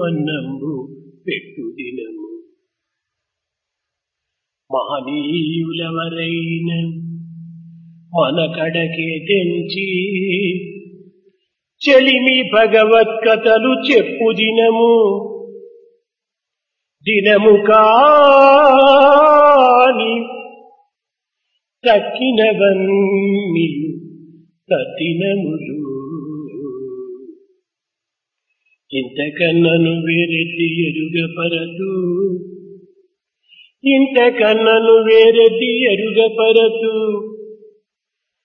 అన్నంబు పెట్టు దినము మహనీయులెవరైన మన కడకే తెంచి చెలిమి భగవత్కథలు చెప్పు దినము దినము కాని తక్కినవన్నీయు తతినములు ఇంతకన్నను వేరెత్తి ఎరుగపరదు ఇంతకన్నను వేరెత్తి ఎరుగపరదు